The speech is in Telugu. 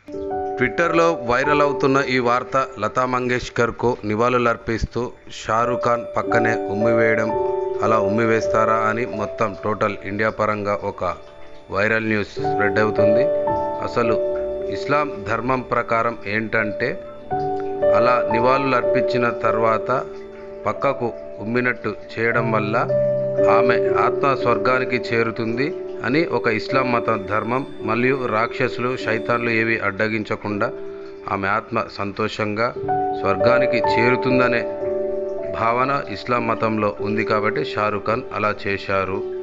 ట్విట్టర్లో వైరల్ అవుతున్న ఈ వార్త లతా మంగేష్కర్కు నివాళులర్పిస్తూ షారూఖ్ ఖాన్ పక్కనే ఉమ్మివేయడం అలా ఉమ్మివేస్తారా అని మొత్తం టోటల్ ఇండియా పరంగా ఒక వైరల్ న్యూస్ స్ప్రెడ్ అవుతుంది అసలు ఇస్లాం ధర్మం ప్రకారం ఏంటంటే అలా నివాళులు అర్పించిన తర్వాత పక్కకు ఉమ్మినట్టు చేయడం వల్ల ఆమె ఆత్మ స్వర్గానికి చేరుతుంది అని ఒక ఇస్లాం మత ధర్మం మరియు రాక్షసులు శైతాన్లు ఏవి అడ్డగించకుండా ఆమె ఆత్మ సంతోషంగా స్వర్గానికి చేరుతుందనే భావన ఇస్లాం మతంలో ఉంది కాబట్టి షారుఖ్ ఖాన్ అలా చేశారు